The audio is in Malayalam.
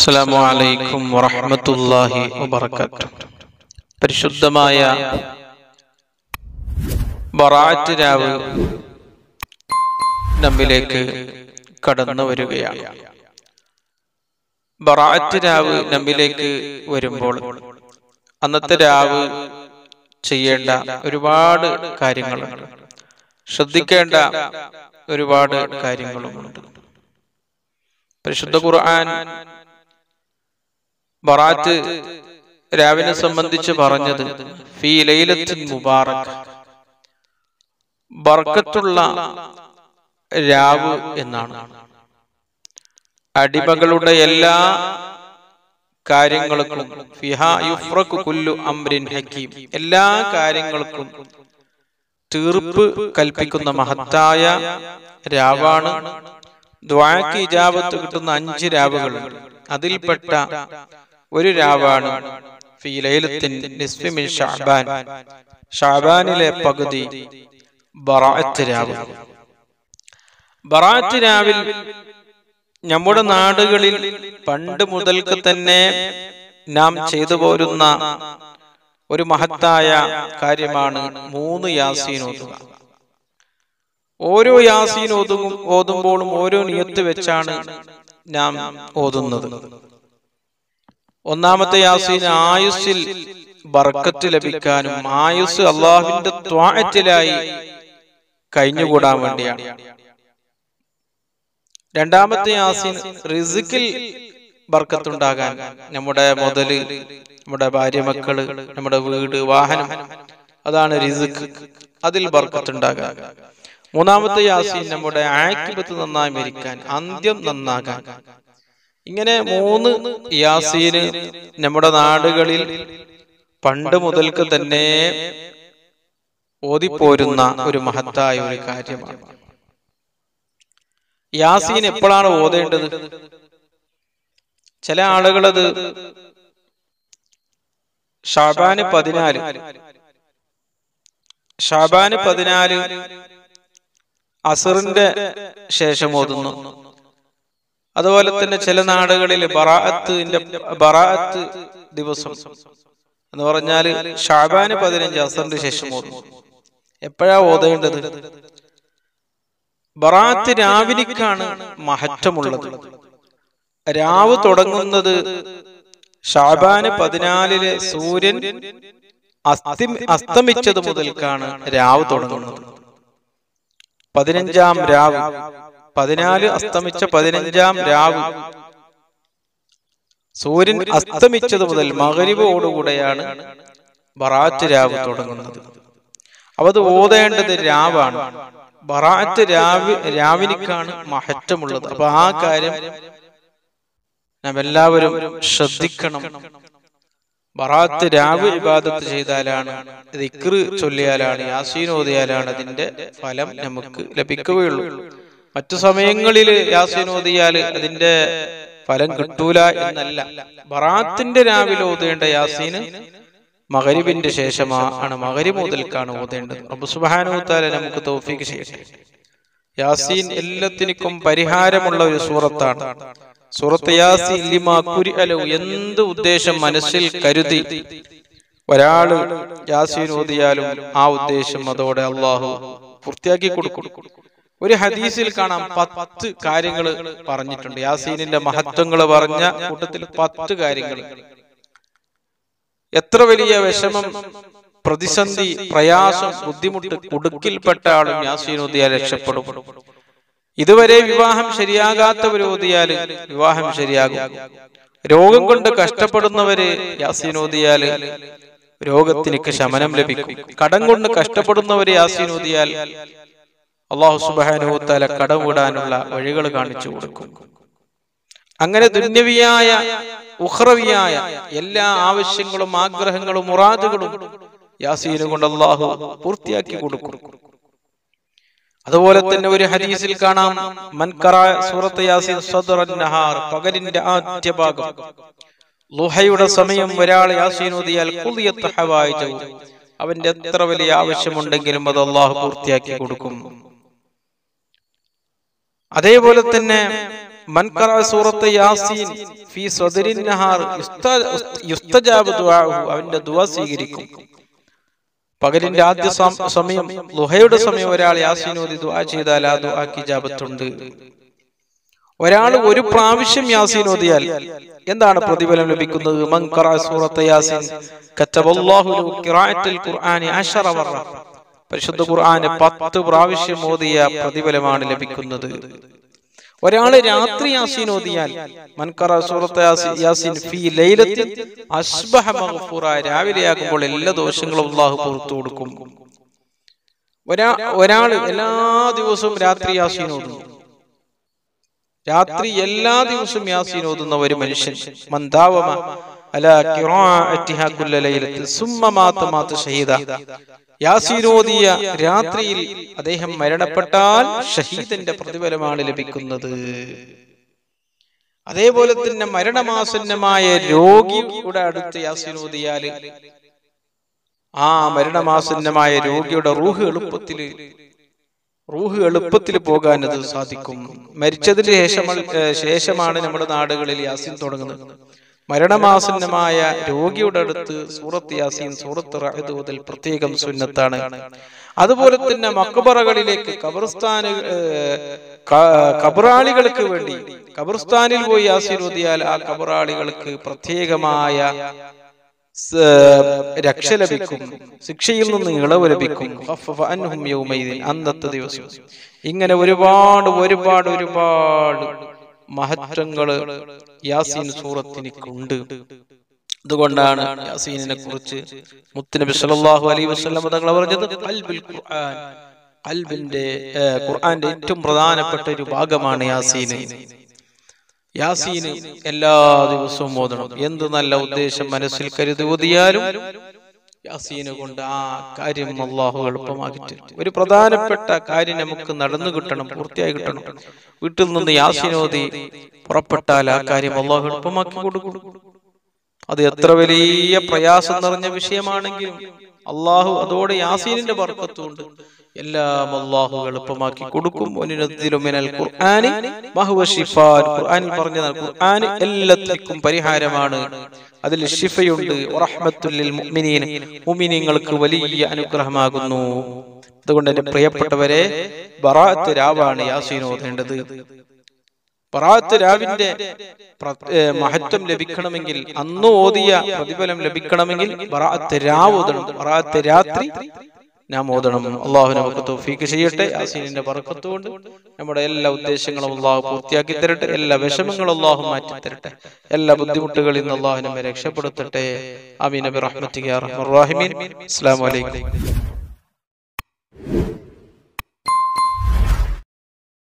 അസ്സലാമു അലൈക്കും വറഹ്മത്തുള്ളാഹി വബറകാതുഹു പരിശുദ്ധമായ ബറാഅത്ത് രാവ് നമ്മിലേക്ക് കടന്നു വരികയാണ് ബറാഅത്ത് രാവ് നമ്മിലേക്ക് വരുമ്പോൾ അന്നത്തെ രാവ് ചെയ്യേണ്ട ഒരുപാട് കാര്യങ്ങളുണ്ട് ശ്രദ്ധിക്കേണ്ട ഒരുപാട് കാര്യങ്ങളുമുണ്ട് പരിശുദ്ധ ഖുർആൻ ബറാത്ത് രാവിനെ സംബന്ധിച്ച് പറഞ്ഞത് ഫീ ലൈലത്തിൻ മുബാറക് ബർക്കത്തുള്ള രാവ് എന്നാണ് അടിമകളുടെ എല്ലാ കാര്യങ്ങൾക്കും ഫിഹാ യുഫ്രഖു കുല്ലു അംരിൻ ഹക്കീം എല്ലാ കാര്യങ്ങൾക്കും തീർപ്പ് കൽപ്പിക്കുന്ന മഹത്തായ രാവാണ് ദ്വാക്ക് ഇജാബത്ത് കിട്ടുന്ന അഞ്ച് രാവുകളുണ്ട് അതിൽപ്പെട്ട ഒരു രാവാണ് ഫീ ലൈലത്തിൻ നിസ്ഫി മിൻ ഷഅബാൻ ഷഅബാനിലെ പകുതി ബറാഅത്ത് രാവ് ബറാഅത്ത് രാവിൽ നമ്മുടെ നാടുകളിൽ പണ്ട് മുതൽക്ക് തന്നെ നാം ചെയ്തു പോരുന്ന ഒരു മഹത്തായ കാര്യമാണ് മൂന്ന് യാസീൻ ഓതുക ഓരോ യാസീൻ ഓതും ഓതുമ്പോഴും ഓരോ നിയത്ത് വെച്ചാണ് നാം ഓതുന്നത് ഒന്നാമത്തെ യാസീൻ ആയുസ്സിൽ ബർക്കത്ത് ലഭിക്കാനും ആയുസ് അള്ളാഹുവിന്റെ ത്വാഴത്തിലായി കഴിഞ്ഞുകൂടാൻ വേണ്ടിയാണ് രണ്ടാമത്തെ യാസീൻ റിസിക്കിൽ ബർക്കത്തുണ്ടാകാൻ നമ്മുടെ മുതല് നമ്മുടെ ഭാര്യ മക്കള് നമ്മുടെ വീട് വാഹനം അതാണ് റിസിക്ക് അതിൽ ബർക്കത്തുണ്ടാകാൻ മൂന്നാമത്തെ യാസീൻ നമ്മുടെ ആക്കിബത്ത് നന്നായി മരിക്കാൻ അന്ത്യം നന്നാകാൻ ഇങ്ങനെ മൂന്ന് യാസീന് നമ്മുടെ നാടുകളിൽ പണ്ട് മുതൽക്ക് തന്നെ ഓതിപ്പോരുന്ന ഒരു മഹത്തായ ഒരു കാര്യമാണ് യാസീൻ എപ്പോഴാണ് ഓതേണ്ടത് ചില ആളുകളത് ഷാബാന് പതിനാല് ഷാബാന് പതിനാല് അസറിന്റെ ശേഷം ഓതുന്നു അതുപോലെ തന്നെ ചില നാടുകളിൽ ബറാഅത്തിന്റെ ബറാഅത്ത് ദിവസം എന്ന് പറഞ്ഞാൽ ഷാബാന് പതിനഞ്ച് അസറിന്റെ ശേഷം ഓതുന്നു എപ്പോഴാ ഓതേണ്ടത് ബറാത്ത് രാവിലേക്കാണ് മഹത്വമുള്ളത് രാവ് തുടങ്ങുന്നത് ഷാബാന് പതിനാലിലെ സൂര്യൻ അസ്തി അസ്തമിച്ചത് മുതൽക്കാണ് രാവ് തുടങ്ങുന്നത് പതിനഞ്ചാം രാവ് പതിനാല് അസ്തമിച്ച പതിനഞ്ചാം രാവ് സൂര്യൻ അസ്തമിച്ചത് മുതൽ മകരിവോടുകൂടെയാണ് ബറാത്ത് രാവ് തുടങ്ങുന്നത് അവ അത് ഓതേണ്ടത് രാവാണ് ബറാത്ത് രാവി രാവിനിക്കാണ് മഹത്വമുള്ളത് അപ്പൊ ആ കാര്യം നാം എല്ലാവരും ശ്രദ്ധിക്കണം ബറാത്ത് രാവ് ഇബാദത്ത് ചെയ്താലാണ് ദിക്റ് ചൊല്ലിയാലാണ് യാസീൻ ഓതിയാലാണ് അതിന്റെ ഫലം നമുക്ക് ലഭിക്കുകയുള്ളൂ മറ്റു സമയങ്ങളിൽ യാസീൻ ഓതിയാൽ അതിന്റെ ഫലം കിട്ടൂല എന്നല്ല ബറാത്തിന്റെ രാവിലെ ഓതേണ്ട യാസീന് മകരിബിന്റെ ശേഷമാണ് മകരി മുതൽക്കാണ് ഓതേണ്ടത് അബു സുബാനുത്താല നമുക്ക് തൗഫീക്ക് ചെയ്യട്ടെ യാസീൻ എല്ലാത്തിനും പരിഹാരമുള്ള ഒരു സൂറത്താണ് സൂറത്ത് യാസീൻ ലിമാ കുരി അലു എന്ത് ഉദ്ദേശം മനസ്സിൽ കരുതി ഒരാള് യാസീൻ ഓതിയാലും ആ ഉദ്ദേശം അതോടെ അള്ളാഹു പൂർത്തിയാക്കി കൊടുക്കും ഒരു ഹദീസിൽ കാണാം പത്ത് കാര്യങ്ങൾ പറഞ്ഞിട്ടുണ്ട് യാസീനിന്റെ മഹത്വങ്ങൾ പറഞ്ഞ കൂട്ടത്തിൽ പത്ത് കാര്യങ്ങൾ എത്ര വലിയ വിഷമം പ്രതിസന്ധി പ്രയാസം ബുദ്ധിമുട്ട് കുടുക്കിൽപ്പെട്ട ആളും യാസീൻ ഓതിയാൽ രക്ഷപ്പെടും ഇതുവരെ വിവാഹം ശരിയാകാത്തവർ ഓതിയാൽ വിവാഹം ശരിയാകും രോഗം കൊണ്ട് കഷ്ടപ്പെടുന്നവര് യാസീൻ ഓതിയാൽ രോഗത്തിനൊക്കെ ശമനം ലഭിക്കും കടം കൊണ്ട് കഷ്ടപ്പെടുന്നവര് യാസീൻ ഓതിയാൽ അള്ളാഹു സുബാനുത്താല കടം വിടാനുള്ള വഴികൾ കാണിച്ചു കൊടുക്കും അങ്ങനെ ദുന്യവിയായ ഉഹ്റവിയായ എല്ലാ ആവശ്യങ്ങളും ആഗ്രഹങ്ങളും മുറാദുകളും യാസീന് കൊണ്ട് അള്ളാഹു പൂർത്തിയാക്കി കൊടുക്കും അതുപോലെ തന്നെ ഒരു ഹദീസിൽ കാണാം മൻകറ സൂറത്ത് യാസീൻ സദറൻ നഹാർ പകലിന്റെ ആദ്യ ഭാഗം ലുഹയുടെ സമയം ഒരാൾ യാസീൻ ഓതിയാൽ കുളിയത്ത് ഹവായിജു അവന്റെ എത്ര വലിയ ആവശ്യമുണ്ടെങ്കിലും അത് അള്ളാഹു പൂർത്തിയാക്കി കൊടുക്കും അതേപോലെ തന്നെ മൻ ഖറഅ സൂറത്ത് യാസീൻ ഫീ സദരിൻ നഹാർ യുസ്ത- യുസ്തജാബു ദുആഉഹു അവന്റെ ദുആ സ്വീകരിക്കും പകലിന്റെ ആദ്യ സം- സമയം ലുഹയുടെ സമയം ഒരാൾ യാസീൻ ഓതി ദുആ ചെയ്താൽ ആ ദുആക്ക് ഇജാബത്തുണ്ട് ഒരാൾ ഒരു പ്രാവശ്യം യാസീൻ ഓതിയാൽ എന്താണ് പ്രതിഫലം ലഭിക്കുന്നത് മൻ ഖറഅ സൂറത്ത് യാസീൻ കതബല്ലാഹു ലഹു ഖിറാഅത്തുൽ ഖുർആനി അശറ വറ പരിശുദ്ധ ഖുർആന് പത്ത് പ്രാവശ്യം ഓതിയ പ്രതിഫലമാണ് ലഭിക്കുന്നത് ഒരാള് രാത്രി യാസീൻ ഓതിയാൽ മൻ ഖറഅ സൂറത്ത് യാസീൻ- യാസീൻ ഫീ ലൈലത്തിൻ അസ്ബഹ മഗ്ഫൂറ രാവിലെയാകുമ്പോൾ എല്ലാ ദോഷങ്ങളും അല്ലാഹു പുറത്തു കൊടുക്കും ഒരാ ഒരാള് എല്ലാ ദിവസവും രാത്രി യാസീൻ ഓതുന്നു രാത്രി എല്ലാ ദിവസവും യാസീൻ ഓതുന്ന ഒരു മനുഷ്യൻ മന്ദാവമ അല ഖിറാഅത്തിഹാ കുല്ല ലൈലത്തിൽ സുമ്മ മാത മാത ഷഹീദ യാസീൻ ഓതിയ രാത്രിയിൽ അദ്ദേഹം മരണപ്പെട്ടാൽ ഷഹീദിന്റെ പ്രതിഫലമാണ് ലഭിക്കുന്നത് അതേപോലെ തന്നെ മരണമാസന്നമായ രോഗിയുടെ അടുത്ത് യാസീൻ ഓതിയാല് ആ മരണമാസന്നമായ രോഗിയുടെ റൂഹ് എളുപ്പത്തില് റൂഹ് എളുപ്പത്തിൽ പോകാൻ അത് സാധിക്കും മരിച്ചതിന് ശേഷം ശേഷമാണ് നമ്മുടെ നാടുകളിൽ യാസീൻ തുടങ്ങുന്നത് മരണമാസന്നമായ രോഗിയുടെ അടുത്ത് സൂറത്ത് യാസീൻ സൂറത്ത് റഅദ് ഓതൽ പ്രത്യേകം സുന്നത്താണ് അതുപോലെ തന്നെ മക്കബറകളിലേക്ക് കബർസ്ഥാന് കബറാളികൾക്ക് വേണ്ടി കബർസ്ഥാനിൽ പോയി യാസീൻ ഓതിയാൽ ആ കബറാളികൾക്ക് പ്രത്യേകമായ സ- രക്ഷ ലഭിക്കും ശിക്ഷയിൽ നിന്ന് ഇളവ് ലഭിക്കും ഖഫഫ അൻഹും യൗമൈദിൻ. അന്നത്തെ ദിവസം ഇങ്ങനെ ഒരുപാട് ഒരുപാട് ഒരുപാട് മഹത്വങ്ങള് യാസീൻ സൂറത്തിനിക്കുണ്ട് അതുകൊണ്ടാണ് യാസീനിനെ കുറിച്ച് മുത്തുനബി സല്ലല്ലാഹു അലൈഹി വസല്ലം തങ്ങൾ പറഞ്ഞത് ഖൽബുൽ ഖുർആൻ ഖൽബിന്റെ ഏഹ്, ഖുർആന്റെ ഏറ്റവും പ്രധാനപ്പെട്ട ഒരു ഭാഗമാണ് യാസീന് യാസീന് എല്ലാ ദിവസവും ഓതണം എന്ത് നല്ല ഉദ്ദേശം മനസ്സിൽ കരുതി ഓതിയാലും യാസീന് കൊണ്ട് ആ കാര്യം അള്ളാഹു എളുപ്പമാക്കി തരും ഒരു പ്രധാനപ്പെട്ട കാര്യം നമുക്ക് നടന്നു കിട്ടണം പൂർത്തിയായി കിട്ടണം വീട്ടിൽ നിന്ന് യാസീൻ ഓതി പുറപ്പെട്ടാൽ ആ കാര്യം അള്ളാഹു എളുപ്പമാക്കി കൊടുക്കും അത് എത്ര വലിയ പ്രയാസം നിറഞ്ഞ വിഷയമാണെങ്കിലും അള്ളാഹു അതോടെ യാസീനിന്റെ ബർക്കത്തുണ്ട് എല്ലാം അള്ളാഹു എളുപ്പമാക്കി കൊടുക്കും വനുനദ്ദിലു മിനൽ ഖുർആനി വഹുവ ശിഫാൻ ഖുർആനിൽ പറഞ്ഞതാണ് ഖുർആൻ എല്ലാത്തിനും പരിഹാരമാണ് അതിൽ ഷിഫയുണ്ട് വറഹ്മത്തുൽ ലിൽ മുഅ്മിനീൻ മുഅ്മിനീങ്ങൾക്ക് വലിയ അനുഗ്രഹമാകുന്നു അതുകൊണ്ട് എന്റെ പ്രിയപ്പെട്ടവരെ ബറാഅത്ത് രാവാണ് യാസീൻ ഓതേണ്ടത് ബറാഅത്ത് രാവിന്റെ പ്ര- ഏ, മഹത്വം ലഭിക്കണമെങ്കിൽ അന്ന് ഓതിയ പ്രതിഫലം ലഭിക്കണമെങ്കിൽ ബറാഅത്ത് രാവ് ഓതണം ബറാഅത്ത് രാത്രി നാം ഓതണം അള്ളാഹു നമുക്ക് തൗഫീക്ക് ചെയ്യട്ടെ യാസീനിന്റെ ബറക്കത്ത് കൊണ്ട് നമ്മുടെ എല്ലാ ഉദ്ദേശങ്ങളും അള്ളാഹു പൂർത്തിയാക്കി തരട്ടെ എല്ലാ വിഷമങ്ങളും അള്ളാഹു മാറ്റി തരട്ടെ എല്ലാ ബുദ്ധിമുട്ടുകളിൽ നിന്ന് അള്ളാഹു നമ്മെ രക്ഷപ്പെടുത്തട്ടെ അമീൻ നബി റഹ്മത്തിക റഹ്മർ റഹീമീൻ അസ്സലാമു അലൈക്കും